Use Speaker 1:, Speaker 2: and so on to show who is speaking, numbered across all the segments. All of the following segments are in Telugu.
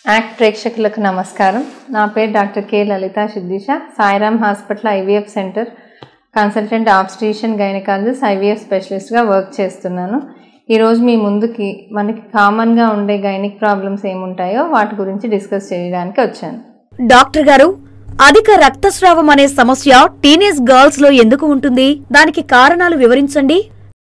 Speaker 1: యాక్ట్ ప్రేక్షకులకు నమస్కారం నా పేరు doctor K Lalitha Siddisha Sairam hospital IVF centre consultant obstetrician gynaecologist IVF స్పెషలిస్ట్గా వర్క్ చేస్తున్నాను ఈరోజు మీ ముందుకి మనకి కామన్గా ఉండే గైనిక్ ప్రాబ్లమ్స్ ఏముంటాయో వాటి గురించి డిస్కస్ చేయడానికి వచ్చాను
Speaker 2: డాక్టర్ గారు అధిక రక్తస్రావం అనే సమస్య టీనేజ్ గర్ల్స్ లో ఎందుకు ఉంటుంది దానికి కారణాలు వివరించండి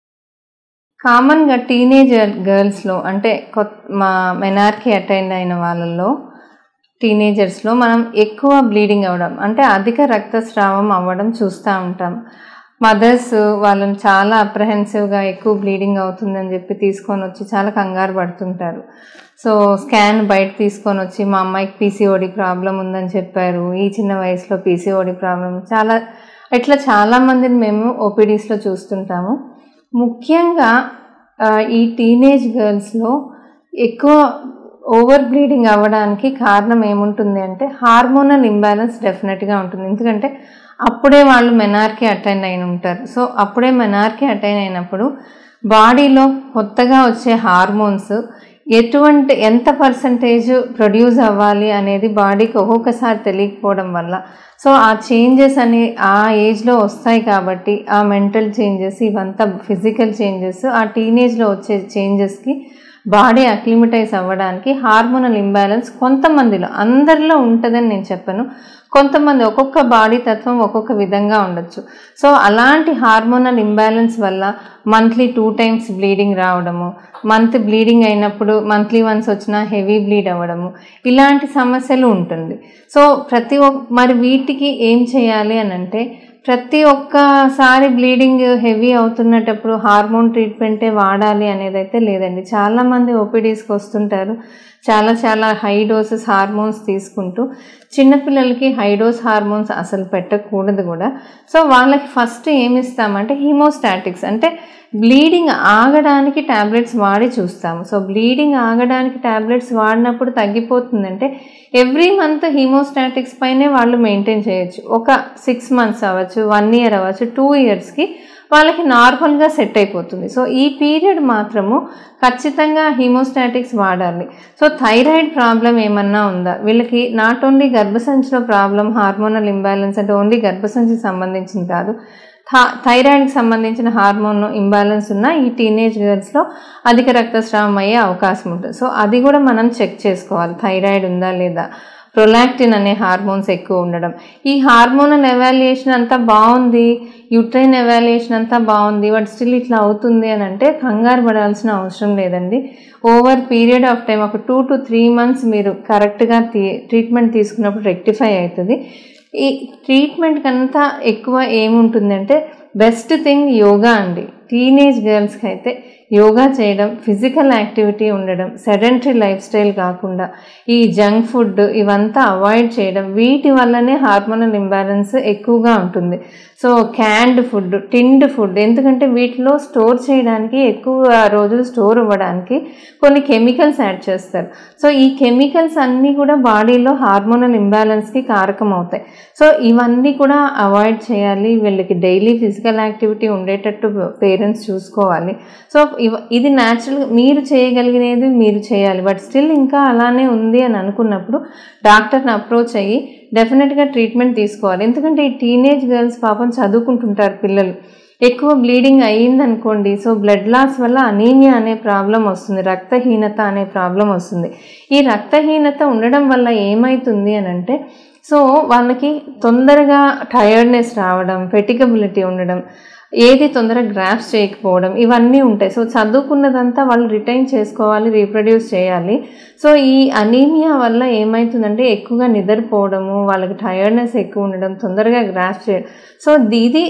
Speaker 1: కామన్గా టీనేజర్ గర్ల్స్లో అంటే కొత్త మా మెనార్కి అటెండ్ అయిన వాళ్ళల్లో టీనేజర్స్లో మనం ఎక్కువ బ్లీడింగ్ అవ్వడం అంటే అధిక రక్తస్రావం అవ్వడం చూస్తూ ఉంటాం మదర్స్ వాళ్ళని చాలా అప్రహెన్సివ్గా ఎక్కువ బ్లీడింగ్ అవుతుందని చెప్పి తీసుకొని వచ్చి చాలా కంగారు పడుతుంటారు సో స్కాన్ బయట తీసుకొని వచ్చి మా అమ్మాయికి పీసీఓడి ప్రాబ్లం ఉందని చెప్పారు ఈ చిన్న వయసులో పీసీఓడి ప్రాబ్లం చాలా ఇట్లా చాలామందిని మేము ఓపీడీస్లో చూస్తుంటాము ముఖ్యంగా ఆ, ఈ టీనేజ్ గర్ల్స్లో ఎక్కువ ఓవర్ బ్లీడింగ్ అవ్వడానికి కారణం ఏముంటుంది అంటే హార్మోనల్ ఇంబ్యాలెన్స్ డెఫినెట్గా ఉంటుంది ఎందుకంటే అప్పుడే వాళ్ళు మెనార్కి అటెండ్ అయిన ఉంటారు సో అప్పుడే మెనార్కి అటెండ్ అయినప్పుడు బాడీలో కొత్తగా వచ్చే హార్మోన్స్ ఎటువంటి ఎంత పర్సంటేజ్ ప్రొడ్యూస్ అవ్వాలి అనేది బాడీకి ఒక్కొక్కసారి తెలియకపోవడం వల్ల సో ఆ చేంజెస్ అనే ఆ ఏజ్లో వస్తాయి కాబట్టి ఆ మెంటల్ చేంజెస్ ఇవంతా ఫిజికల్ చేంజెస్ ఆ టీనేజ్లో వచ్చే చేంజెస్కి బాడీ అక్లిమటైజ్ అవ్వడానికి హార్మోనల్ ఇంబ్యాలెన్స్ కొంతమందిలో అందరిలో ఉంటుందని నేను చెప్పను కొంతమంది ఒక్కొక్క బాడీ తత్వం ఒక్కొక్క విధంగా ఉండొచ్చు సో అలాంటి హార్మోనల్ ఇంబ్యాలెన్స్ వల్ల మంత్లీ టూ టైమ్స్ బ్లీడింగ్ రావడము మంత్ బ్లీడింగ్ అయినప్పుడు మంత్లీ వన్స్ వచ్చిన హెవీ బ్లీడ్ అవ్వడము ఇలాంటి సమస్యలు ఉంటుంది సో ప్రతి ఒక్క మరి వీటికి ఏం చేయాలి అని అంటే ప్రతి ఒక్కసారి బ్లీడింగ్ హెవీ అవుతున్నటప్పుడు హార్మోన్ ట్రీట్మెంటే వాడాలి అనేది అయితే లేదండి చాలామంది ఓపీడీస్కి వస్తుంటారు చాలా చాలా హై డోసెస్ హార్మోన్స్ తీసుకుంటూ చిన్నపిల్లలకి హై డోస్ హార్మోన్స్ అసలు పెట్టకూడదు కూడా సో వాళ్ళకి ఫస్ట్ ఏమి ఇస్తామంటే హీమోస్టాటిక్స్ అంటే బ్లీడింగ్ ఆగడానికి ట్యాబ్లెట్స్ వాడి చూస్తాము సో బ్లీడింగ్ ఆగడానికి ట్యాబ్లెట్స్ వాడినప్పుడు తగ్గిపోతుందంటే ఎవ్రీ మంత్ హీమోస్టాటిక్స్ పైనే వాళ్ళు మెయింటైన్ చేయొచ్చు ఒక సిక్స్ మంత్స్ అవ్వచ్చు వన్ ఇయర్ అవ్వచ్చు టూ ఇయర్స్కి వాళ్ళకి నార్మల్గా సెట్ అయిపోతుంది సో ఈ పీరియడ్ మాత్రము ఖచ్చితంగా హీమోస్టాటిక్స్ వాడాలి సో థైరాయిడ్ ప్రాబ్లం ఏమన్నా ఉందా వీళ్ళకి నాట్ ఓన్లీ గర్భసంచిలో ప్రాబ్లం హార్మోనల్ ఇంబ్యాలెన్స్ అంటే ఓన్లీ గర్భసంచికి సంబంధించింది కాదు థా- థైరాయిడ్కి సంబంధించిన హార్మోన్ ఇంబ్యాలెన్స్ ఉన్న ఈ టీనేజ్ గర్ల్స్లో అధిక రక్తస్రావం అయ్యే అవకాశం ఉంటుంది సో అది కూడా మనం చెక్ చేసుకోవాలి థైరాయిడ్ ఉందా లేదా ప్రొలాక్టిన్ అనే హార్మోన్స్ ఎక్కువ ఉండడం ఈ హార్మోనల్ ఎవాల్యుయేషన్ అంతా బాగుంది యూట్రైన్ ఎవాల్యుయేషన్ అంతా బాగుంది బట్ స్టిల్ ఇట్లా అవుతుంది అని అంటే కంగారు పడాల్సిన అవసరం లేదండి ఓవర్ పీరియడ్ ఆఫ్ టైం ఒక టూ టు త్రీ మంత్స్ మీరు కరెక్ట్గా తీ ట్రీట్మెంట్ తీసుకున్నప్పుడు రెక్టిఫై అవుతుంది ఈ ట్రీట్మెంట్ అంతా ఎక్కువ ఏముంటుందంటే బెస్ట్ థింగ్ యోగా అండి టీనేజ్ గర్ల్స్కి అయితే యోగా చేయడం ఫిజికల్ యాక్టివిటీ ఉండడం సెడెంటరీ లైఫ్ స్టైల్ కాకుండా ఈ జంక్ ఫుడ్ ఇవంతా అవాయిడ్ చేయడం వీటి వల్లనే హార్మోనల్ ఇంబ్యాలెన్స్ ఎక్కువగా ఉంటుంది so canned food tinned food ఎందుకంటే వీటిలో స్టోర్ చేయడానికి ఎక్కువ రోజులు స్టోర్ అవ్వడానికి కొన్ని కెమికల్స్ యాడ్ చేస్తారు సో ఈ కెమికల్స్ అన్నీ కూడా బాడీలో హార్మోనల్ ఇంబ్యాలెన్స్కి కారకం అవుతాయి సో ఇవన్నీ కూడా అవాయిడ్ చేయాలి వీళ్ళకి డైలీ ఫిజికల్ యాక్టివిటీ ఉండేటట్టు పేరెంట్స్ చూసుకోవాలి సో ఇవ ఇది న్యాచురల్ మీరు చేయగలిగినది మీరు చేయాలి బట్ స్టిల్ ఇంకా అలానే ఉంది అని అనుకున్నప్పుడు డాక్టర్ని అప్రోచ్ అయ్యి డెఫినెట్గా ట్రీట్మెంట్ తీసుకోవాలి ఎందుకంటే ఈ టీనేజ్ గర్ల్స్ పాపం చదువుకుంటుంటారు పిల్లలు ఎక్కువ బ్లీడింగ్ అయ్యిందనుకోండి సో బ్లడ్ లాస్ వల్ల అనీమియా అనే ప్రాబ్లం వస్తుంది రక్తహీనత అనే ప్రాబ్లం వస్తుంది ఈ రక్తహీనత ఉండడం వల్ల ఏమవుతుంది అని అంటే సో వాళ్ళకి తొందరగా టయర్డ్నెస్ రావడం ఫెటికబిలిటీ ఉండడం ఏది తొందరగా గ్రాప్స్ చేయకపోవడం ఇవన్నీ ఉంటాయి సో చదువుకున్నదంతా వాళ్ళు రిటైన్ చేసుకోవాలి రీప్రొడ్యూస్ చేయాలి సో ఈ అనీమియా వల్ల ఏమవుతుందంటే ఎక్కువగా నిద్రపోవడము వాళ్ళకి టయర్డ్నెస్ ఎక్కువ ఉండడం తొందరగా గ్రాప్స్ చేయడం సో ఇది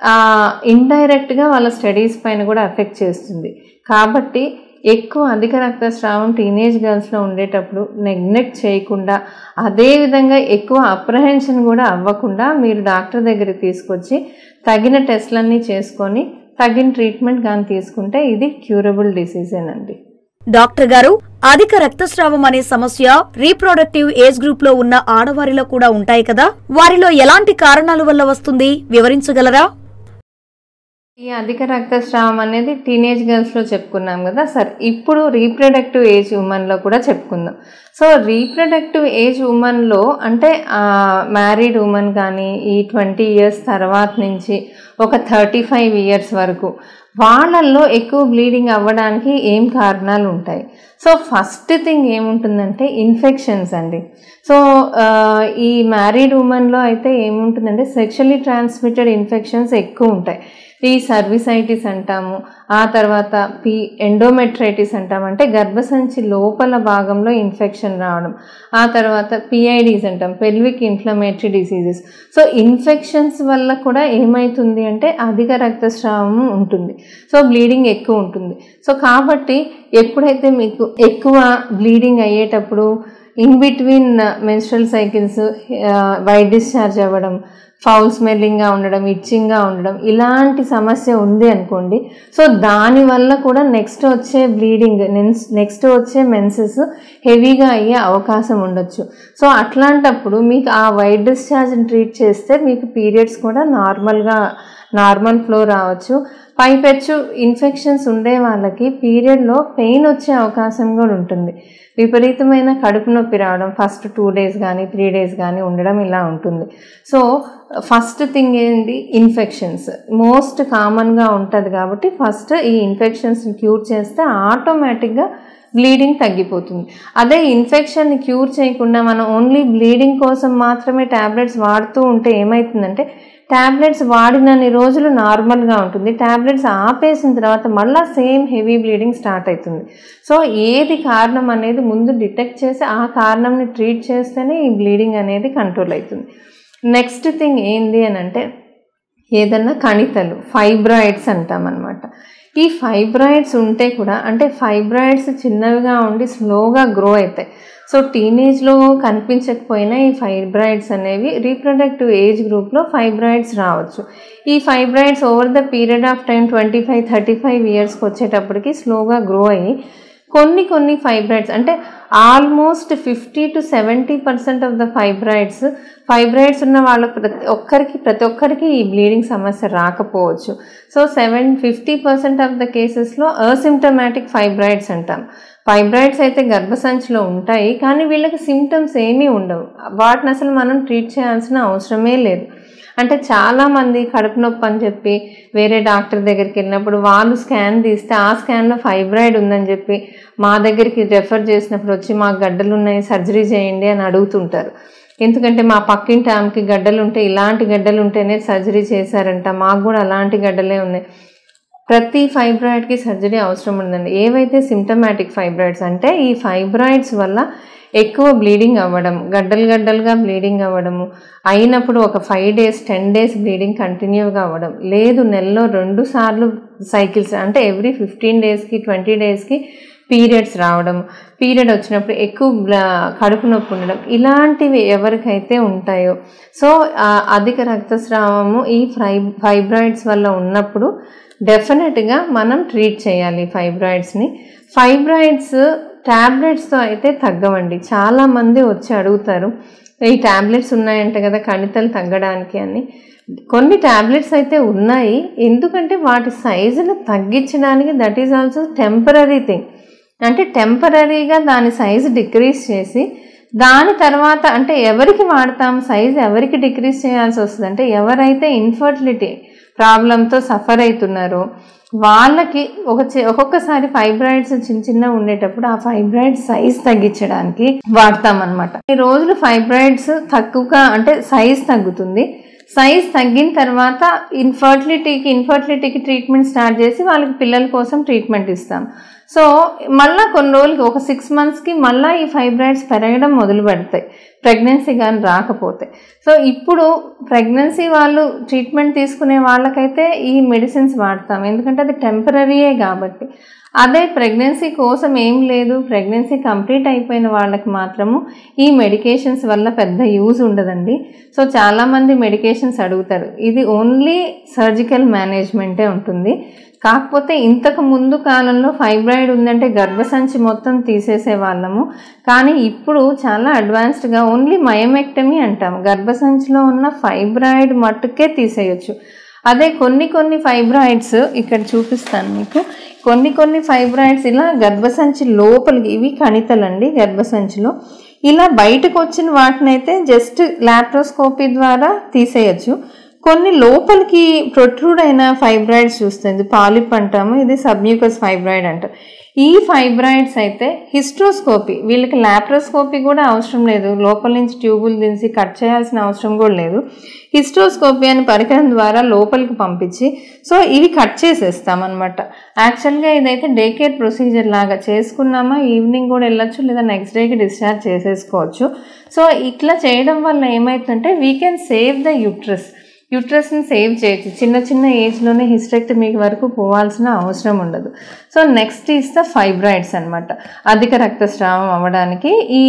Speaker 1: ఇండైరెక్ట్గా వాళ్ళ స్టడీస్ పైన కూడా ఎఫెక్ట్ చేస్తుంది కాబట్టి ఎక్కువ అధిక రక్తస్రావం టీనేజ్ గర్ల్స్లో ఉండేటప్పుడు నెగ్లెక్ట్ చేయకుండా అదేవిధంగా ఎక్కువ అప్రహెన్షన్ కూడా అవ్వకుండా మీరు డాక్టర్ దగ్గరికి తీసుకొచ్చి తగిన టెస్ట్లన్నీ చేసుకొని తగిన ట్రీట్మెంట్ కానీ తీసుకుంటే ఇది క్యూరబుల్ డిసీజేనండి
Speaker 2: డాక్టర్ గారు అధిక రక్తస్రావం అనే సమస్య రీప్రొడక్టివ్ ఏజ్ గ్రూప్ లో ఉన్న ఆడవారిలో కూడా ఉంటాయి కదా వారిలో ఎలాంటి కారణాల వల్ల వస్తుంది వివరించగలరా
Speaker 1: ఈ అధిక రక్తస్రావం అనేది టీనేజ్ గర్ల్స్లో చెప్పుకున్నాం కదా సరే ఇప్పుడు రీప్రొడక్టివ్ ఏజ్ ఉమెన్లో కూడా చెప్పుకుందాం సో రీప్రొడక్టివ్ ఏజ్ ఉమెన్లో అంటే మ్యారీడ్ ఉమెన్ కానీ ఈ ట్వంటీ ఇయర్స్ తర్వాత నుంచి ఒక థర్టీ ఫైవ్ ఇయర్స్ వరకు వాళ్ళల్లో ఎక్కువ బ్లీడింగ్ అవ్వడానికి ఏం కారణాలు ఉంటాయి సో ఫస్ట్ థింగ్ ఏముంటుందంటే ఇన్ఫెక్షన్స్ అండి సో ఈ మ్యారీడ్ ఉమెన్లో అయితే ఏముంటుందంటే సెక్షువల్లీ ట్రాన్స్మిటెడ్ ఇన్ఫెక్షన్స్ ఎక్కువ ఉంటాయి ఈ సర్వీసైటిస్ అంటాము ఆ తర్వాత పి ఎండోమెట్రైటిస్ అంటాం అంటే గర్భసంచి లోపల భాగంలో ఇన్ఫెక్షన్ రావడం ఆ తర్వాత పిఐడీస్ అంటాం pelvic inflammatory diseases so infections వల్ల కూడా ఏమవుతుంది అంటే అధిక రక్తస్రావం ఉంటుంది సో బ్లీడింగ్ ఎక్కువ ఉంటుంది సో కాబట్టి ఎప్పుడైతే మీకు ఎక్కువ బ్లీడింగ్ అయ్యేటప్పుడు in between menstrual cycles white discharge అవ్వడం ఫౌల్ స్మెల్లింగ్గా ఉండడం ఇచ్చింగ్గా ఉండడం ఇలాంటి సమస్య ఉంది అనుకోండి సో దానివల్ల కూడా నెక్స్ట్ వచ్చే బ్లీడింగ్ నెక్స్ట్ వచ్చే మెన్సెస్ హెవీగా అయ్యే అవకాశం ఉండొచ్చు సో అట్లాంటప్పుడు మీకు ఆ వైట్ డిశ్చార్జ్ని ట్రీట్ చేస్తే మీకు పీరియడ్స్ కూడా నార్మల్గా నార్మల్ ఫ్లో రావచ్చు పైపెచ్చు ఇన్ఫెక్షన్స్ ఉండే వాళ్ళకి పీరియడ్లో పెయిన్ వచ్చే అవకాశం కూడా ఉంటుంది విపరీతమైన కడుపు నొప్పి రావడం ఫస్ట్ టూ డేస్ కానీ త్రీ డేస్ కానీ ఉండడం ఇలా ఉంటుంది సో ఫస్ట్ థింగ్ ఏంటి ఇన్ఫెక్షన్స్ మోస్ట్ కామన్గా ఉంటుంది కాబట్టి ఫస్ట్ ఈ ఇన్ఫెక్షన్స్ని క్యూర్ చేస్తే ఆటోమేటిక్గా బ్లీడింగ్ తగ్గిపోతుంది అదే ఇన్ఫెక్షన్ని క్యూర్ చేయకుండా మనం ఓన్లీ బ్లీడింగ్ కోసం మాత్రమే ట్యాబ్లెట్స్ వాడుతూ ఉంటే ఏమవుతుందంటే ట్యాబ్లెట్స్ వాడినన్ని రోజులు నార్మల్గా ఉంటుంది ట్యాబ్లెట్స్ ఆపేసిన తర్వాత మళ్ళీ సేమ్ హెవీ బ్లీడింగ్ స్టార్ట్ అవుతుంది సో ఏది కారణం అనేది ముందు డిటెక్ట్ చేసి ఆ కారణంని ట్రీట్ చేస్తేనే ఈ బ్లీడింగ్ అనేది కంట్రోల్ అవుతుంది నెక్స్ట్ థింగ్ ఏంది అని అంటే ఏదన్నా కణితలు ఫైబ్రాయిడ్స్ అంటాం అనమాట ఈ ఫైబ్రాయిడ్స్ ఉంటే కూడా అంటే ఫైబ్రాయిడ్స్ చిన్నవిగా ఉండి స్లోగా గ్రో అవుతాయి సో టీనేజ్లో కనిపించకపోయినా ఈ ఫైబ్రాయిడ్స్ అనేవి రీప్రొడక్టివ్ ఏజ్ గ్రూప్లో ఫైబ్రాయిడ్స్ రావచ్చు ఈ fibroids over the period of time twenty five thirty five ఇయర్స్కి వచ్చేటప్పటికి స్లోగా గ్రో అయ్యి కొన్ని కొన్ని ఫైబ్రాయిడ్స్ అంటే almost fifty to seventy percent of the fibroids fibroids ఉన్న వాళ్ళ ప్రతి ఒక్కరికి ప్రతి ఒక్కరికి ఈ బ్లీడింగ్ సమస్య రాకపోవచ్చు so seven fifty percent of the కేసెస్లో అసిమ్టమాటిక్ ఫైబ్రాయిడ్స్ అంటాం ఫైబ్రాయిడ్స్ అయితే గర్భసంచిలో ఉంటాయి కానీ వీళ్ళకి సిమ్టమ్స్ ఏమీ ఉండవు వాటిని అసలు మనం ట్రీట్ చేయాల్సిన అవసరమే లేదు అంటే చాలామంది కడుపు నొప్పి అని చెప్పి వేరే డాక్టర్ దగ్గరికి వెళ్ళినప్పుడు వాళ్ళు స్కాన్ తీస్తే ఆ స్కాన్లో ఫైబ్రాయిడ్ ఉందని చెప్పి మా దగ్గరికి రెఫర్ చేసినప్పుడు వచ్చి మాకు గడ్డలు ఉన్నాయి సర్జరీ చేయండి అని అడుగుతుంటారు ఎందుకంటే మా పక్కింటి ఆమెకి గడ్డలు ఉంటే ఇలాంటి గడ్డలు ఉంటేనే సర్జరీ చేశారంట మాకు కూడా అలాంటి గడ్డలే ఉన్నాయి ప్రతి ఫైబ్రాయిడ్కి సర్జరీ అవసరం ఉండదండి ఏవైతే సిమ్టమాటిక్ ఫైబ్రాయిడ్స్ అంటే ఈ ఫైబ్రాయిడ్స్ వల్ల ఎక్కువ బ్లీడింగ్ అవ్వడం గడ్డలు గడ్డలుగా బ్లీడింగ్ అవ్వడము అయినప్పుడు ఒక five days ten days bleeding కంటిన్యూగా అవ్వడం లేదు నెలలో రెండు సార్లు సైకిల్స్ అంటే ఎవ్రీ ఫిఫ్టీన్ డేస్కి ట్వంటీ డేస్కి పీరియడ్స్ రావడం పీరియడ్ వచ్చినప్పుడు ఎక్కువ కడుపు నొప్పి ఉండడం ఇలాంటివి ఎవరికైతే ఉంటాయో సో అధిక రక్తస్రావము ఈ ఫై ఫైబ్రాయిడ్స్ వల్ల ఉన్నప్పుడు డెఫినెట్గా మనం ట్రీట్ చేయాలి ఫైబ్రాయిడ్స్ని ఫైబ్రాయిడ్స్ ట్యాబ్లెట్స్తో అయితే తగ్గవండి చాలామంది వచ్చి అడుగుతారు ఈ ట్యాబ్లెట్స్ ఉన్నాయంట కదా కణితలు తగ్గడానికి అని కొన్ని ట్యాబ్లెట్స్ అయితే ఉన్నాయి ఎందుకంటే వాటి సైజును తగ్గించడానికి that is also temporary thing అంటే టెంపరీగా దాని సైజు డిక్రీజ్ చేసి దాని తర్వాత అంటే ఎవరికి వాడతాం సైజ్ ఎవరికి డిక్రీజ్ చేయాల్సి వస్తుంది అంటే ఎవరైతే ఇన్ఫర్టిలిటీ ప్రాబ్లంతో సఫర్ అవుతున్నారో వాళ్ళకి ఒక ఒక్కొక్కసారి ఫైబ్రాయిడ్స్ చిన్న చిన్న ఉండేటప్పుడు ఆ ఫైబ్రాయిడ్స్ సైజ్ తగ్గించడానికి వాడతాం అనమాట ఈ రోజులు ఫైబ్రాయిడ్స్ తక్కువగా అంటే సైజ్ తగ్గుతుంది సైజ్ తగ్గిన తర్వాత ఇన్ఫర్టిలిటీకి ఇన్ఫర్టిలిటీకి ట్రీట్మెంట్ స్టార్ట్ చేసి వాళ్ళకి పిల్లల కోసం ట్రీట్మెంట్ ఇస్తాం సో మళ్ళీ కొన్ని రోజులకి ఒక సిక్స్ మంత్స్కి మళ్ళీ ఈ ఫైబ్రాయిడ్స్ పెరగడం మొదలు పెడతాయి ప్రెగ్నెన్సీ కానీ రాకపోతే సో ఇప్పుడు ప్రెగ్నెన్సీ వాళ్ళు ట్రీట్మెంట్ తీసుకునే వాళ్ళకైతే ఈ మెడిసిన్స్ వాడతాం ఎందుకంటే అది టెంపరీయే కాబట్టి అదే ప్రెగ్నెన్సీ కోసం ఏం లేదు ప్రెగ్నెన్సీ కంప్లీట్ అయిపోయిన వాళ్ళకి మాత్రము ఈ మెడికేషన్స్ వల్ల పెద్ద యూజ్ ఉండదండి సో చాలామంది మెడికేషన్స్ అడుగుతారు ఇది ఓన్లీ సర్జికల్ మేనేజ్మెంటే ఉంటుంది కాకపోతే ఇంతకు ముందు కాలంలో ఫైబ్రాయిడ్ ఉందంటే గర్భసంచి మొత్తం తీసేసే వాళ్ళము కానీ ఇప్పుడు చాలా అడ్వాన్స్డ్గా ఓన్లీ మయమెక్టమీ అంటాం గర్భసంచిలో ఉన్న ఫైబ్రాయిడ్ మట్టుకే తీసేయొచ్చు అదే కొన్ని కొన్ని ఫైబ్రాయిడ్స్ ఇక్కడ చూపిస్తాను మీకు కొన్ని కొన్ని ఫైబ్రాయిడ్స్ ఇలా గర్భసంచి లోపలికి ఇవి కణితలండి గర్భసంచిలో ఇలా బయటకు వచ్చిన వాటినైతే జస్ట్ లాప్రోస్కోపీ ద్వారా తీసేయచ్చు కొన్ని లోపలికి ప్రొట్రూడ్ అయిన ఫైబ్రాయిడ్స్ చూస్తుంది పాలిప్ అంటాము ఇది సబ్మ్యూకస్ ఫైబ్రాయిడ్ అంటారు ఈ ఫైబ్రాయిడ్స్ అయితే హిస్ట్రోస్కోపీ వీళ్ళకి లాప్రోస్కోపీ కూడా అవసరం లేదు లోపల నుంచి ట్యూబులు దించి కట్ చేయాల్సిన అవసరం కూడా లేదు హిస్ట్రోస్కోపీ అనే పరికరం ద్వారా లోపలికి పంపించి సో ఇవి కట్ చేసేస్తాం అనమాట యాక్చువల్గా ఇదైతే డే కేర్ ప్రొసీజర్ లాగా చేసుకున్నామా ఈవినింగ్ కూడా వెళ్ళొచ్చు లేదా నెక్స్ట్ డేకి డిశ్చార్జ్ చేసేసుకోవచ్చు సో ఇట్లా చేయడం వల్ల ఏమవుతుందంటే we can save the uterus యూట్రస్ని సేవ్ చేయొచ్చు చిన్న చిన్న ఏజ్లోనే హిస్టెక్టమీ వరకు పోవాల్సిన అవసరం ఉండదు so next is the fibroids అనమాట అధిక రక్తస్రావం అవ్వడానికి ఈ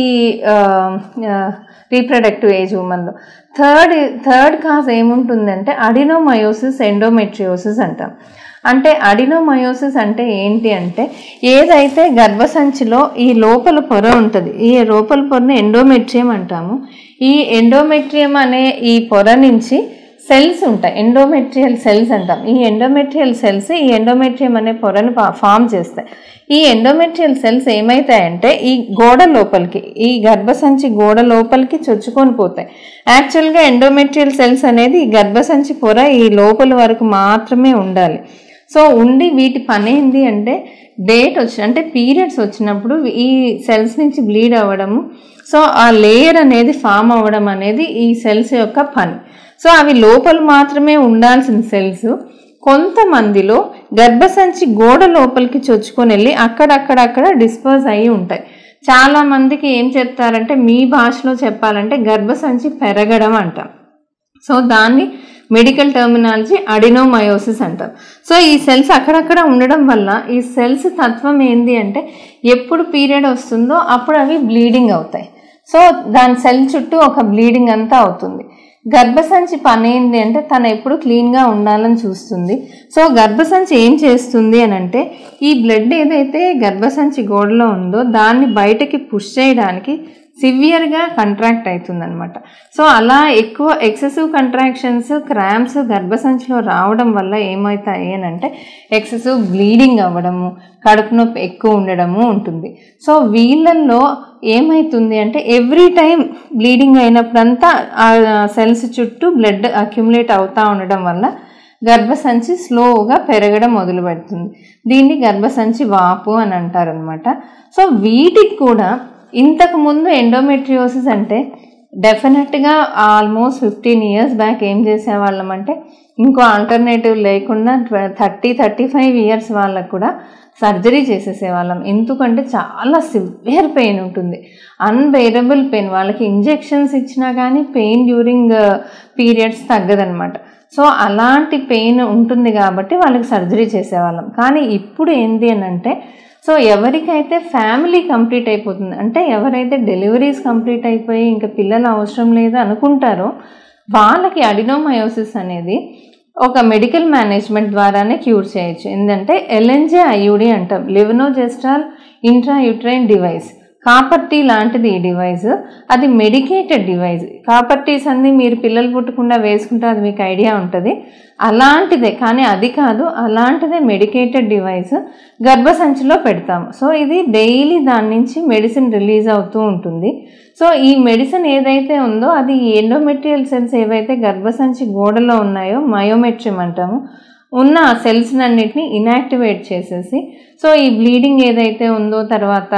Speaker 1: రీప్రొడక్టివ్ ఏజ్ ఉమెన్లో థర్డ్ థర్డ్ కాజ్ ఏముంటుందంటే అడినోమయోసిస్ ఎండోమెట్రియోసిస్ అంటాం అంటే అడినోమయోసిస్ అంటే ఏంటి అంటే ఏదైతే గర్భసంచిలో ఈ లోపల పొర ఉంటుంది ఈ లోపల పొరని ఎండోమెట్రియం అంటాము ఈ ఎండోమెట్రియం అనే ఈ పొర నుంచి సెల్స్ ఉంటాయి ఎండోమెట్రియల్ సెల్స్ అంటాం ఈ ఎండోమెట్రియల్ సెల్స్ ఈ ఎండోమెట్రియం అనే పొరను ఫామ్ చేస్తాయి ఈ ఎండోమెట్రియల్ సెల్స్ ఏమవుతాయంటే ఈ గోడ లోపలికి ఈ గర్భసంచి గోడ లోపలికి చొచ్చుకొని పోతాయి యాక్చువల్గా ఎండోమెట్రియల్ సెల్స్ అనేది ఈ గర్భసంచి పొర ఈ లోపల వరకు మాత్రమే ఉండాలి సో ఉండి వీటి పని ఏంటి అంటే డేట్ వచ్చి అంటే పీరియడ్స్ వచ్చినప్పుడు ఈ సెల్స్ నుంచి బ్లీడ్ అవ్వడము సో ఆ లేయర్ అనేది ఫామ్ అవ్వడం అనేది ఈ సెల్స్ యొక్క పని సో అవి లోపల మాత్రమే ఉండాల్సిన సెల్స్ కొంతమందిలో గర్భసంచి గోడ లోపలికి చొచ్చుకొని వెళ్ళి అక్కడక్కడక్కడ డిస్పోజ్ అయ్యి ఉంటాయి చాలా మందికి ఏం చెప్తారంటే మీ భాషలో చెప్పాలంటే గర్భసంచి పెరగడం అంటాం సో దాన్ని మెడికల్ టర్మినాలజీ అడినోమయోసిస్ అంటారు సో ఈ సెల్స్ అక్కడక్కడ ఉండడం వల్ల ఈ సెల్స్ తత్వం ఏంది అంటే ఎప్పుడు పీరియడ్ వస్తుందో అప్పుడు అవి బ్లీడింగ్ అవుతాయి సో దాని సెల్ చుట్టూ ఒక బ్లీడింగ్ అంతా అవుతుంది గర్భసంచి పని ఏంటి అంటే తను ఎప్పుడు క్లీన్గా ఉండాలని చూస్తుంది సో గర్భసంచి ఏం చేస్తుంది అని అంటే ఈ బ్లడ్ ఏదైతే గర్భసంచి గోడలో ఉందో దాన్ని బయటకి పుష్ చేయడానికి సివియర్గా కంట్రాక్ట్ అవుతుంది అనమాట సో అలా ఎక్కువ ఎక్సెసివ్ కంట్రాక్షన్స్ క్రాంప్స్ గర్భసంచిలో రావడం వల్ల ఏమవుతాయి అని అంటే ఎక్సెసివ్ బ్లీడింగ్ అవ్వడము కడుపు నొప్పి ఎక్కువ ఉండడము ఉంటుంది సో వీళ్ళల్లో ఏమవుతుంది అంటే ఎవ్రీ టైం బ్లీడింగ్ అయినప్పుడంతా ఆ సెల్స్ చుట్టూ బ్లడ్ అక్యుములేట్ అవుతూ ఉండడం వల్ల గర్భసంచి స్లోగా పెరగడం మొదలు పెడుతుంది దీన్ని గర్భసంచి వాపు అని అంటారనమాట సో వీటికి కూడా ఇంతకు ముందు ఎండోమెట్రియోసిస్ అంటే డెఫినెట్గా ఆల్మోస్ట్ ఫిఫ్టీన్ ఇయర్స్ బ్యాక్ ఏం చేసేవాళ్ళం అంటే ఇంకో ఆల్టర్నేటివ్ లేకుండా థర్టీ థర్టీ ఫైవ్ ఇయర్స్ వాళ్ళకు కూడా సర్జరీ చేసేసేవాళ్ళం ఎందుకంటే చాలా సివియర్ పెయిన్ ఉంటుంది అన్బెయిరబుల్ పెయిన్ వాళ్ళకి ఇంజెక్షన్స్ ఇచ్చినా కానీ పెయిన్ డ్యూరింగ్ పీరియడ్స్ తగ్గదనమాట సో అలాంటి పెయిన్ ఉంటుంది కాబట్టి వాళ్ళకి సర్జరీ చేసేవాళ్ళం కానీ ఇప్పుడు ఏంటి అని అంటే సో ఎవరికైతే ఫ్యామిలీ కంప్లీట్ అయిపోతుంది అంటే ఎవరైతే డెలివరీస్ కంప్లీట్ అయిపోయి ఇంకా పిల్లలు అవసరం లేదు అనుకుంటారో వాళ్ళకి అడినోమయోసిస్ అనేది ఒక మెడికల్ మేనేజ్మెంట్ ద్వారానే క్యూర్ చేయొచ్చు ఏంటంటే ఎల్ఎన్జే ఐయుడి అంటాం లివనోజెస్ట్రాల్ ఇంట్రాయూట్రైన్ డివైస్ కాపర్టీ లాంటిది ఈ డివైస్ అది మెడికేటెడ్ డివైస్ కాపర్టీస్ అన్ని మీరు పిల్లలు పుట్టకుండా వేసుకుంటే అది మీకు ఐడియా ఉంటుంది అలాంటిదే కానీ అది కాదు అలాంటిదే మెడికేటెడ్ డివైస్ గర్భసంచిలో పెడతాము సో ఇది డైలీ దాని నుంచి మెడిసిన్ రిలీజ్ అవుతూ ఉంటుంది సో ఈ మెడిసిన్ ఏదైతే ఉందో అది ఎండోమెట్రియల్ సెల్స్ ఏవైతే గర్భసంచి గోడలో ఉన్నాయో మయోమెట్రియం అంటాము ఉన్న ఆ సెల్స్ అన్నిటిని ఇనాక్టివేట్ చేసేసి సో ఈ బ్లీడింగ్ ఏదైతే ఉందో తర్వాత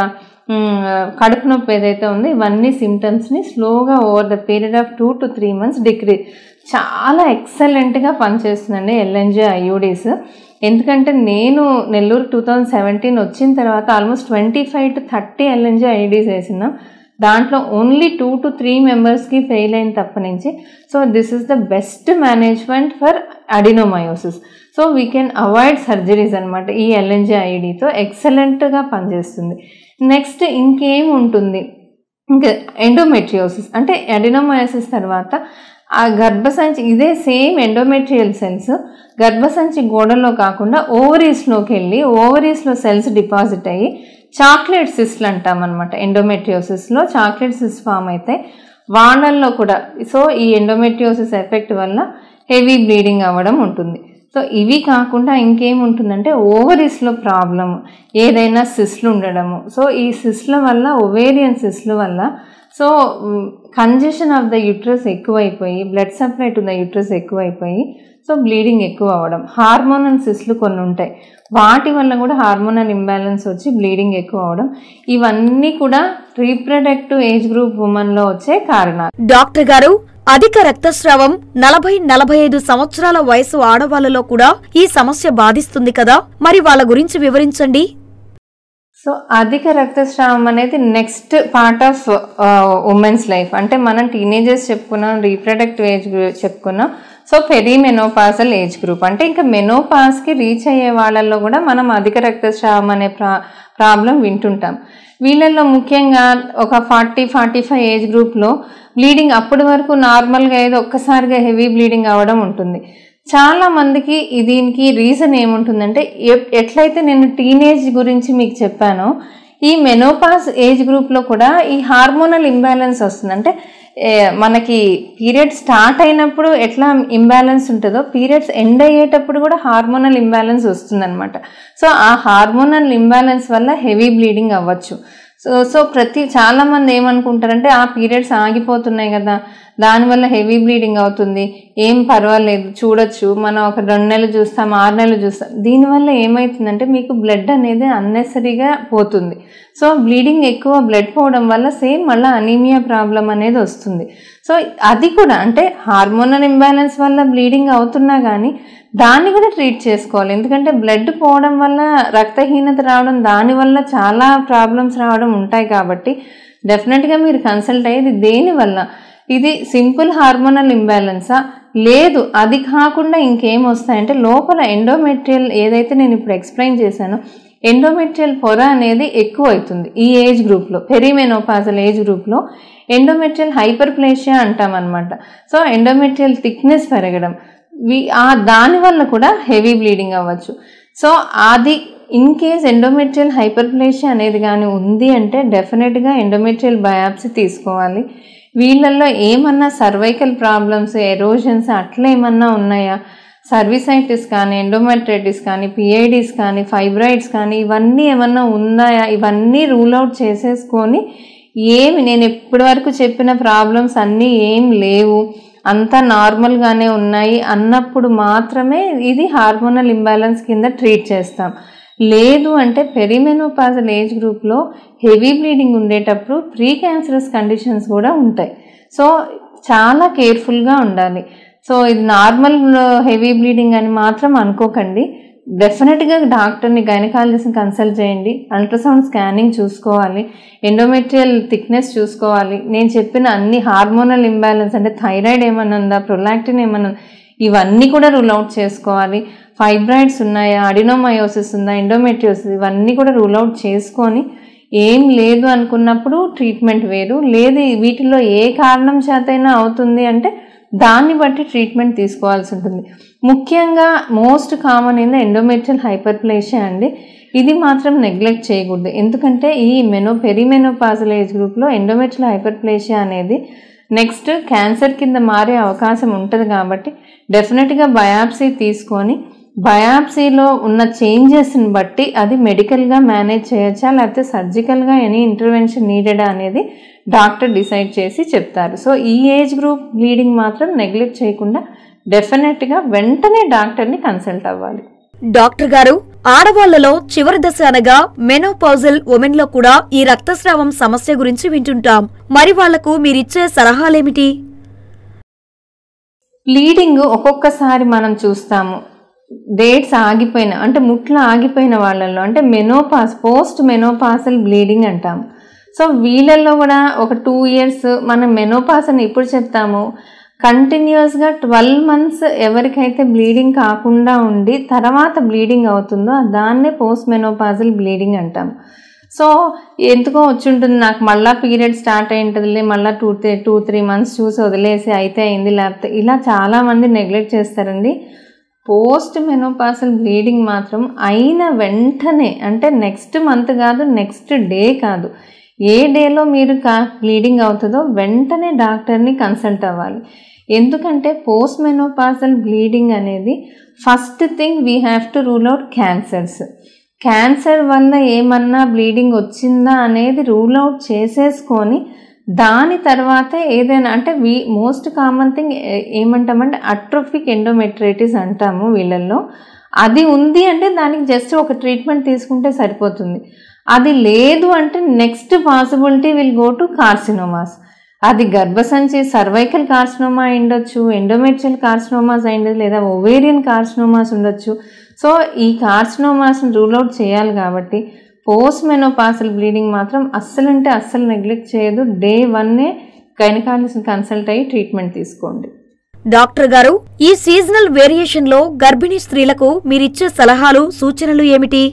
Speaker 1: కడుపు నొప్పి ఏదైతే ఉందో ఇవన్నీ సిమ్టమ్స్ని స్లోగా over the period of two to three months డిగ్రీ చాలా ఎక్సలెంట్గా పనిచేస్తుందండి ఎల్ఎన్జే ఐయూడీస్ ఎందుకంటే నేను నెల్లూరు టూ థౌజండ్ సెవెంటీన్ వచ్చిన తర్వాత almost twenty five to thirty LNG IDs వేసినాం దాంట్లో ఓన్లీ టూ టు త్రీ మెంబర్స్కి ఫెయిల్ అయిన తప్ప నుంచి so this is the best management for adenomyosis so we can avoid surgeries అనమాట ఈ ఎల్ఎన్జే ఐడితో ఎక్సలెంట్గా పనిచేస్తుంది నెక్స్ట్ ఇంకేం ఉంటుంది ఇంకా ఎండోమెట్రియోసిస్ అంటే అడినోమయోసిస్ తర్వాత ఆ గర్భసంచి ఇదే సేమ్ ఎండోమెట్రియల్ సెల్స్ గర్భసంచి గోడలో కాకుండా ఓవరీస్లోకి వెళ్ళి ఓవరీస్లో సెల్స్ డిపాజిట్ అయ్యి చాక్లెట్ సిస్ట్లు అంటాం అనమాట ఎండోమెట్రియోసిస్లో చాక్లెట్ సిస్ ఫామ్ అయితే వాళ్ళల్లో కూడా సో ఈ ఎండోమెట్రియోసిస్ ఎఫెక్ట్ వల్ల హెవీ బ్లీడింగ్ అవ్వడం ఉంటుంది సో ఇవి కాకుండా ఇంకేముంటుందంటే ఓవరీస్లో ప్రాబ్లం ఏదైనా సిస్లు ఉండడము సో ఈ సిస్ల వల్ల ఒవేరియన్ సిస్ల వల్ల so congestion of the uterus ఎక్కువైపోయి blood supply to the uterus ఎక్కువైపోయి సో బ్లీడింగ్ ఎక్కువ అవ్వడం హార్మోనల్ సిస్లు కొన్ని ఉంటాయి వాటి వల్ల కూడా హార్మోనల్ ఇంబ్యాలెన్స్ వచ్చి బ్లీడింగ్ ఎక్కువ అవడం ఇవన్నీ కూడా రీప్రొడక్టివ్ ఏజ్ గ్రూప్ ఉమెన్లో వచ్చే కారణాలు
Speaker 2: డాక్టర్ గారు అధిక రక్తస్రావం నలభై నలభై ఐదు సంవత్సరాల వయసు ఆడవాళ్లలో కూడా ఈ సమస్య బాధిస్తుంది కదా మరి వాళ్ళ గురించి వివరించండి
Speaker 1: సో అధిక రక్తస్రావం అనేది next part of women's life అంటే మనం టీనేజర్స్ చెప్పుకున్నాం రీప్రొడక్టివ్ ఏజ్ చెప్పుకున్నాం సో పెరిమెనోపాసల్ ఏజ్ గ్రూప్ అంటే ఇంకా మెనోపాస్కి రీచ్ అయ్యే వాళ్ళల్లో కూడా మనం అధిక రక్తస్రావం అనే ప్రా ప్రాబ్లం వింటుంటాం వీళ్ళల్లో ముఖ్యంగా ఒక ఫార్టీ ఫార్టీ ఫైవ్ ఏజ్ గ్రూప్లో బ్లీడింగ్ అప్పటి వరకు నార్మల్గా ఏదో ఒక్కసారిగా హెవీ బ్లీడింగ్ అవ్వడం ఉంటుంది చాలా మందికి ఈ- దీనికి రీజన్ ఏముంటుందంటే ఎప్- ఎట్లయితే నేను టీనేజ్ గురించి మీకు చెప్పానో ఈ మెనోపాస్ ఏజ్ గ్రూప్లో కూడా ఈ హార్మోనల్ ఇంబ్యాలెన్స్ వస్తుంది అంటే ఏ, మనకి పీరియడ్ స్టార్ట్ అయినప్పుడు ఎట్లా ఇంబ్యాలెన్స్ ఉంటుందో పీరియడ్స్ ఎండ్ అయ్యేటప్పుడు కూడా హార్మోనల్ ఇంబ్యాలెన్స్ వస్తుందన్నమాట సో ఆ హార్మోనల్ ఇంబ్యాలెన్స్ వల్ల హెవీ బ్లీడింగ్ అవ్వచ్చు సో సో ప్రతి చాలా మంది ఏమనుకుంటారంటే ఆ పీరియడ్స్ ఆగిపోతున్నాయి కదా దానివల్ల హెవీ బ్లీడింగ్ అవుతుంది ఏం పర్వాలేదు చూడొచ్చు మనం ఒక రెండు నెలలు చూస్తాం ఆరు నెలలు చూస్తాం దీనివల్ల ఏమవుతుందంటే మీకు బ్లడ్ అనేది అన్నెసరీగా పోతుంది సో బ్లీడింగ్ ఎక్కువ బ్లడ్ పోవడం వల్ల సేమ్ మళ్ళీ అనీమియా ప్రాబ్లం అనేది వస్తుంది సో అది కూడా అంటే హార్మోనల్ ఇంబ్యాలెన్స్ వల్ల బ్లీడింగ్ అవుతున్నా కానీ దాన్ని కూడా ట్రీట్ చేసుకోవాలి ఎందుకంటే బ్లడ్ పోవడం వల్ల రక్తహీనత రావడం దానివల్ల చాలా ప్రాబ్లమ్స్ రావడం ఉంటాయి కాబట్టి డెఫినెట్గా మీరు కన్సల్ట్ అయ్యేది దేనివల్ల ఇది సింపుల్ హార్మోనల్ ఇంబ్యాలెన్సా లేదు అది కాకుండా ఇంకేం వస్తాయంటే లోపల ఎండోమెట్రియల్ ఏదైతే నేను ఇప్పుడు ఎక్స్ప్లెయిన్ చేశానో ఎండోమెట్రియల్ పొర అనేది ఎక్కువ అవుతుంది ఈ ఏజ్ గ్రూప్లో పెరిమెనోపాజల్ ఏజ్ గ్రూప్లో ఎండోమెట్రియల్ హైపర్ప్లేషియా అంటాం అనమాట సో ఎండోమెట్రియల్ థిక్నెస్ పెరగడం వి ఆ దానివల్ల కూడా హెవీ బ్లీడింగ్ అవ్వచ్చు సో అది ఇన్ కేస్ ఎండోమెట్రియల్ హైపర్ప్లేషియా అనేది కానీ ఉంది అంటే డెఫినెట్గా ఎండోమెట్రియల్ బయాప్సీ తీసుకోవాలి వీళ్ళల్లో ఏమన్నా సర్వైకల్ ప్రాబ్లమ్స్ ఎరోజన్స్ అట్లా ఏమన్నా ఉన్నాయా సర్వీసైటిస్ కానీ ఎండోమెట్రైటిస్ కానీ పిఐడిస్ కానీ ఫైబ్రాయిడ్స్ కానీ ఇవన్నీ ఏమన్నా ఉన్నాయా ఇవన్నీ రూల్ అవుట్ చేసేసుకొని ఏమి నేను ఇప్పటి వరకు చెప్పిన ప్రాబ్లమ్స్ అన్నీ ఏం లేవు అంతా నార్మల్గానే ఉన్నాయి అన్నప్పుడు మాత్రమే ఇది హార్మోనల్ ఇంబ్యాలెన్స్ కింద ట్రీట్ చేస్తాం లేదు అంటే పెరిమెనోపాజల్ ఏజ్ గ్రూప్లో హెవీ బ్లీడింగ్ ఉండేటప్పుడు ప్రీ క్యాన్సరస్ కండిషన్స్ కూడా ఉంటాయి సో చాలా కేర్ఫుల్గా ఉండాలి సో ఇది నార్మల్ హెవీ బ్లీడింగ్ అని మాత్రం అనుకోకండి డెఫినెట్గా డాక్టర్ని గైనకాలజిస్ట్ని కన్సల్ట్ చేయండి అల్ట్రాసౌండ్ స్కానింగ్ చూసుకోవాలి ఎండోమెట్రియల్ థిక్నెస్ చూసుకోవాలి నేను చెప్పిన అన్ని హార్మోనల్ ఇంబ్యాలెన్స్ అంటే థైరాయిడ్ ఏమన్నా ఉందా ప్రొలాక్టిన్ ఏమన్నా ఉందా ఇవన్నీ కూడా రూల్ అవుట్ చేసుకోవాలి ఫైబ్రాయిడ్స్ ఉన్నాయా అడినోమయోసిస్ ఉందా ఎండోమెట్రియోసిస్ ఇవన్నీ కూడా రూల్ అవుట్ చేసుకొని ఏం లేదు అనుకున్నప్పుడు ట్రీట్మెంట్ వేరు లేదు వీటిలో ఏ కారణం చేతైనా అవుతుంది అంటే దాన్ని బట్టి ట్రీట్మెంట్ తీసుకోవాల్సి ఉంటుంది ముఖ్యంగా మోస్ట్ కామన్ ఏంది ఎండోమెట్రియల్ హైపర్ప్లేషియా అండి ఇది మాత్రం నెగ్లెక్ట్ చేయకూడదు ఎందుకంటే ఈ మెనో పెరిమెనోపాజల్ ఏజ్ గ్రూప్లో ఎండోమెట్రియల్ హైపర్ప్లేషియా అనేది నెక్స్ట్ క్యాన్సర్ కింద మారే అవకాశం ఉంటుంది కాబట్టి డెఫినెట్గా బయాప్సీ తీసుకొని బయాప్సీలో ఉన్న చేంజెస్ని బట్టి అది మెడికల్గా మేనేజ్ చేయొచ్చా లేకపోతే సర్జికల్గా ఎనీ ఇంటర్వెన్షన్ నీడెడా అనేది డాక్టర్ డిసైడ్ చేసి చెప్తారు సో ఈ ఏజ్ గ్రూప్ బ్లీడింగ్ మాత్రం నెగ్లెక్ట్ చేయకుండా డెఫినెట్గా వెంటనే డాక్టర్ని కన్సల్ట్ అవ్వాలి
Speaker 2: డాక్టర్ గారు ఆడవాళ్లలో చివరి దశ అనగా మెనోపౌజల్ ఉమెన్ లో కూడా ఈ రక్తస్రావం సమస్య గురించి వింటుంటాం మరి వాళ్లకు మీరిచ్చే సలహాలేమిటి
Speaker 1: బ్లీడింగ్ ఒక్కొక్కసారి మనం చూస్తాము డేట్స్ ఆగిపోయిన అంటే ముట్లు ఆగిపోయిన వాళ్ళల్లో అంటే మెనోపాస్ పోస్ట్ మెనోపాసల్ బ్లీడింగ్ అంటాం సో వీళ్ళల్లో కూడా ఒక టూ ఇయర్స్ మనం మెనోపాస్ అని ఎప్పుడు చెప్తాము కంటిన్యూస్గా ట్వెల్వ్ మంత్స్ ఎవరికైతే బ్లీడింగ్ కాకుండా ఉండి తర్వాత బ్లీడింగ్ అవుతుందో దాన్నే పోస్ట్ మెనోపాజల్ బ్లీడింగ్ అంటాం సో ఎందుకో వచ్చి ఉంటుంది నాకు మళ్ళీ పీరియడ్ స్టార్ట్ అయి ఉంటుందిలే మళ్ళీ two three two three months చూసి వదిలేసి అయితే అయింది లేకపోతే ఇలా చాలామంది నెగ్లెక్ట్ చేస్తారండి పోస్ట్ మెనోపాసల్ బ్లీడింగ్ మాత్రం అయిన వెంటనే అంటే నెక్స్ట్ మంత్ కాదు నెక్స్ట్ డే కాదు ఏ డేలో మీరు కా బ్లీడింగ్ అవుతుందో వెంటనే డాక్టర్ని కన్సల్ట్ అవ్వాలి ఎందుకంటే పోస్ట్ మెనోపాజల్ బ్లీడింగ్ అనేది first thing we have to rule out cancers cancer వల్ల ఏమన్నా బ్లీడింగ్ వచ్చిందా అనేది రూల్ అవుట్ చేసేసుకొని దాని తర్వాత ఏదైనా అంటే వీ మోస్ట్ కామన్ థింగ్ ఏమంటామంటే అట్రోఫిక్ ఎండోమెట్రైటిస్ అంటాము వీళ్ళల్లో అది ఉంది అంటే దానికి జస్ట్ ఒక ట్రీట్మెంట్ తీసుకుంటే సరిపోతుంది అది లేదు అంటే next possibility will go to carcinomas అది గర్భసంచి సర్వైకల్ కార్సినోమా ఉండొచ్చు ఎండోమెట్రియల్ కార్సినోమాస్ అయిండొచ్చు లేదా ఒవేరియన్ కార్సినోమాస్ ఉండొచ్చు సో ఈ కార్సినోమాస్ని రూల్ అవుట్ చేయాలి కాబట్టి పోస్ట్ మెనోపాసల్ బ్లీడింగ్ మాత్రం అస్సలు అంటే అస్సలు నెగ్లెక్ట్ చేయదు డే వన్నే గైనకాలజిస్ట్ కన్సల్ట్ అయ్యి ట్రీట్మెంట్ తీసుకోండి
Speaker 2: డాక్టర్ గారు ఈ సీజనల్ వేరియేషన్ లో గర్భిణీ స్త్రీలకు మీరిచ్చే సలహాలు సూచనలు ఏమిటి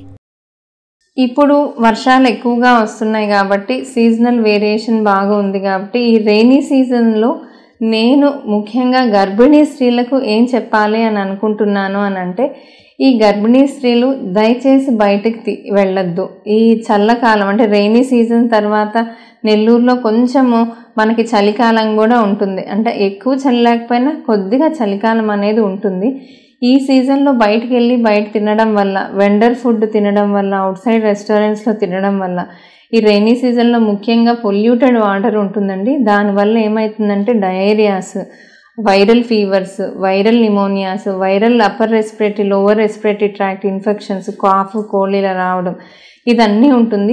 Speaker 1: ఇప్పుడు వర్షాలు ఎక్కువగా వస్తున్నాయి కాబట్టి సీజనల్ వేరియేషన్ బాగా ఉంది కాబట్టి ఈ రెయినీ సీజన్లో నేను ముఖ్యంగా గర్భిణీ స్త్రీలకు ఏం చెప్పాలి అని అనుకుంటున్నాను అని అంటే ఈ గర్భిణీ స్త్రీలు దయచేసి బయటకు తీ- వెళ్ళొద్దు ఈ చల్లకాలం అంటే రెయినీ సీజన్ తర్వాత నెల్లూరులో కొంచెము మనకి చలికాలం కూడా ఉంటుంది అంటే ఎక్కువ చలి లేకపోయినా కొద్దిగా చలికాలం అనేది ఉంటుంది ఈ సీజన్లో బయటికి వెళ్ళి బయట తినడం వల్ల వెండర్ ఫుడ్ తినడం వల్ల అవుట్ సైడ్ రెస్టారెంట్స్లో తినడం వల్ల ఈ రైనీ సీజన్లో ముఖ్యంగా పొల్యూటెడ్ వాటర్ ఉంటుందండి దానివల్ల ఏమవుతుందంటే diarrhoeas viral fevers viral pneumonias viral upper respiratory lower respiratory tract infections cough cold ఇలా రావడం ఇదన్నీ ఉంటుంది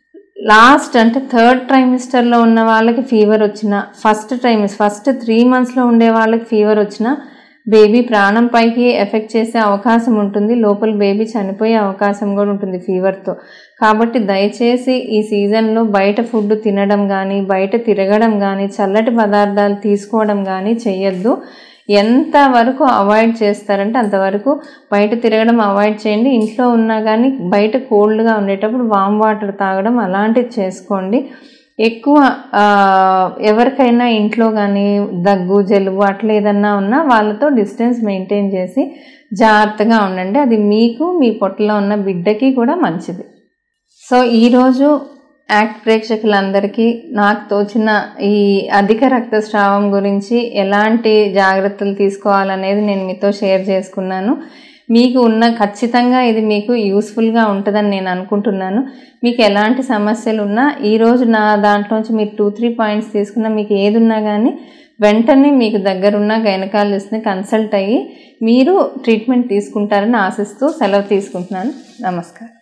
Speaker 1: లాస్ట్ అంటే థర్డ్ ట్రైమిస్టర్లో ఉన్న వాళ్ళకి ఫీవర్ వచ్చిన ఫస్ట్ ట్రైమిస్ ఫస్ట్ త్రీ మంత్స్లో ఉండే వాళ్ళకి ఫీవర్ వచ్చిన బేబీ ప్రాణం పైకి ఎఫెక్ట్ చేసే అవకాశం ఉంటుంది లోపల బేబీ చనిపోయే అవకాశం కూడా ఉంటుంది ఫీవర్తో కాబట్టి దయచేసి ఈ సీజన్లో బయట ఫుడ్ తినడం కానీ బయట తిరగడం కానీ చల్లటి పదార్థాలు తీసుకోవడం కానీ చెయ్యొద్దు ఎంత వరకు అవాయిడ్ చేస్తారంటే అంతవరకు బయట తిరగడం అవాయిడ్ చేయండి ఇంట్లో ఉన్నా కానీ బయట కోల్డ్గా ఉండేటప్పుడు వామ్ వాటర్ తాగడం అలాంటివి చేసుకోండి ఎక్కువ ఆ, ఎవరికైనా ఇంట్లో కానీ దగ్గు జలుబు అట్లా ఏదన్నా ఉన్నా వాళ్ళతో డిస్టెన్స్ మెయింటైన్ చేసి జాగ్రత్తగా ఉండండి అది మీకు మీ పొట్టలో ఉన్న బిడ్డకి కూడా మంచిది సో ఈరోజు యాక్ట్ ప్రేక్షకులందరికీ నాకు తోచిన ఈ అధిక రక్తస్రావం గురించి ఎలాంటి జాగ్రత్తలు తీసుకోవాలనేది నేను మీతో షేర్ చేసుకున్నాను మీకు ఉన్న ఖచ్చితంగా ఇది మీకు యూస్ఫుల్గా ఉంటుందని నేను అనుకుంటున్నాను మీకు ఎలాంటి సమస్యలు ఉన్నా ఈరోజు నా దాంట్లోంచి మీరు టూ త్రీ పాయింట్స్ తీసుకున్నా మీకు ఏది ఉన్నా కానీ వెంటనే మీకు దగ్గరున్న గైనకాలజిస్ట్ని కన్సల్ట్ అయ్యి మీరు ట్రీట్మెంట్ తీసుకుంటారని ఆశిస్తూ సెలవు తీసుకుంటున్నాను నమస్కారం